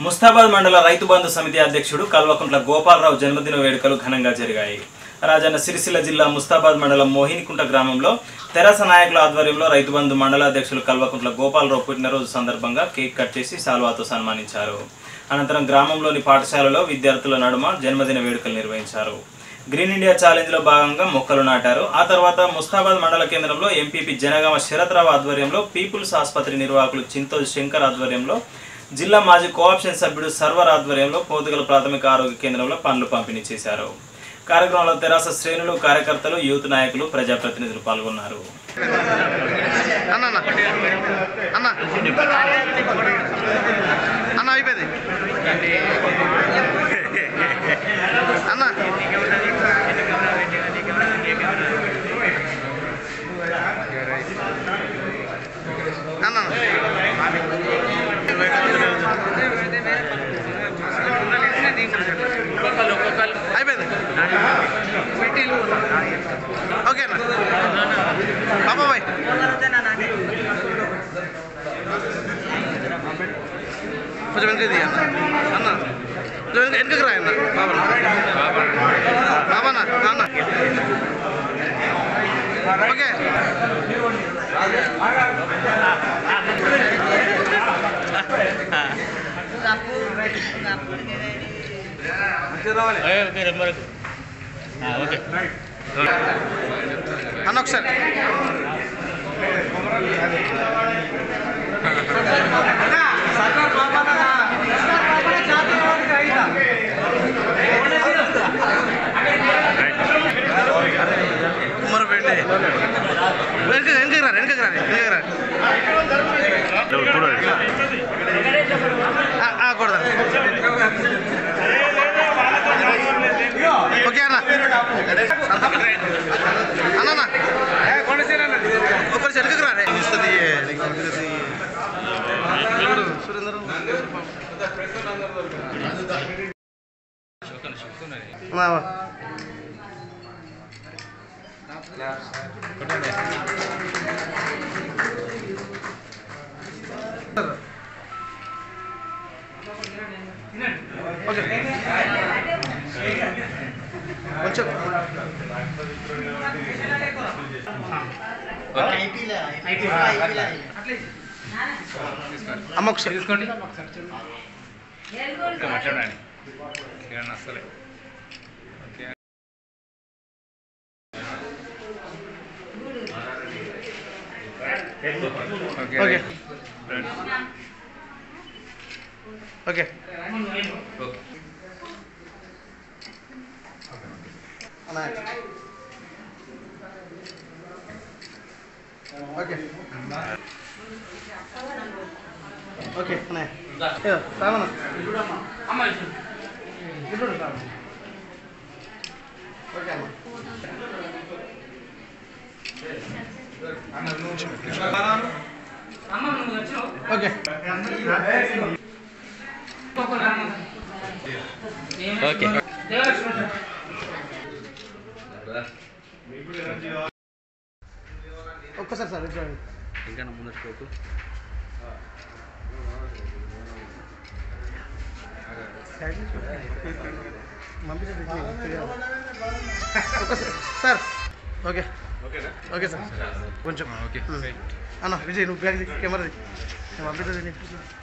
ముస్తాబాద్ మండల రైతు బంధు సమితి అధ్యక్షుడు కల్వకుంట్ల గోపాలరావు జన్మదిన వేడుకలు ఘనంగా జరిగాయి రాజన్న సిరిసిల్ల జిల్లా ముస్తాబాద్ మండలం మోహినికుంట గ్రామంలో తెరాస నాయకుల ఆధ్వర్యంలో రైతు బంధు మండల అధ్యక్షులు కల్వకుంట్ల గోపాలరావు పుట్టినరోజు సందర్భంగా కేక్ కట్ చేసి సాల్వాతో సన్మానించారు అనంతరం గ్రామంలోని పాఠశాలలో విద్యార్థుల నడుమ జన్మదిన వేడుకలు నిర్వహించారు గ్రీన్ ఇండియా ఛాలెంజ్ లో భాగంగా మొక్కలు నాటారు ఆ తర్వాత ముస్తాబాద్ మండల కేంద్రంలో ఎంపీపీ జనగామ శరత్రావు ఆధ్వర్యంలో పీపుల్స్ ఆసుపత్రి నిర్వాహకులు చింతోజ్ శంకర్ ఆధ్వర్యంలో జిల్లా మాజీ కోఆప్షన్ సభ్యుడు సర్వర్ ఆధ్వర్యంలో పోతుగల ప్రాథమిక ఆరోగ్య కేంద్రంలో పనులు పంపిణీ చేశారు కార్యక్రమంలో తెరాస శ్రేణులు కార్యకర్తలు యూత్ నాయకులు ప్రజాప్రతినిధులు పాల్గొన్నారు అన్న అన్న అన్న అన్న అయిపోయింది అన్న అన్న అయిపోయింది ఓకే అన్న బాబా బాయ్ కొంచెం వెనక దిగా అన్న కొంచెం వెనక వెనకకి రా అన్న బాబా బాబా అన్న ఓకే అన్న ఒకసారి కుమ్మర పెట్టి వెనక వెనకకి రా వెనకకి రా వెనకకి రా ఆ, ఆ, కొడదా ఓకే అన్న అన్న అన్న ఒకరి చెరుకు రా రే. ఇస్తుంది నీకు ఉంటుంది. చూడు, సురేందర్ మా, మా. ఓకే కొంచెం అమ్మ ఒకసారి తీసుకోండి ఇంకా మాట్లాడండి కిరణ్ అస్సలే ఓకే ఓకే ఓకే రండి. ఓకే ఓకే అన్న ఓకే ఓకే అన్నయ్య ఏ, రామన్న ఇల్లు రామ ఓకే అన్న ఓకే ఓకే ఒక్కసారి సార్ ఇట్లా రండి. ఇంకా ముందర పోకు సైడ్ నుంచి పంపించండి ఒక్కసారి సార్ ఓకే ఓకే సార్ కొంచెం ఓకే అన్న విజయ్ నువ్వు బ్యాగ్ కెమెరా పంపించండి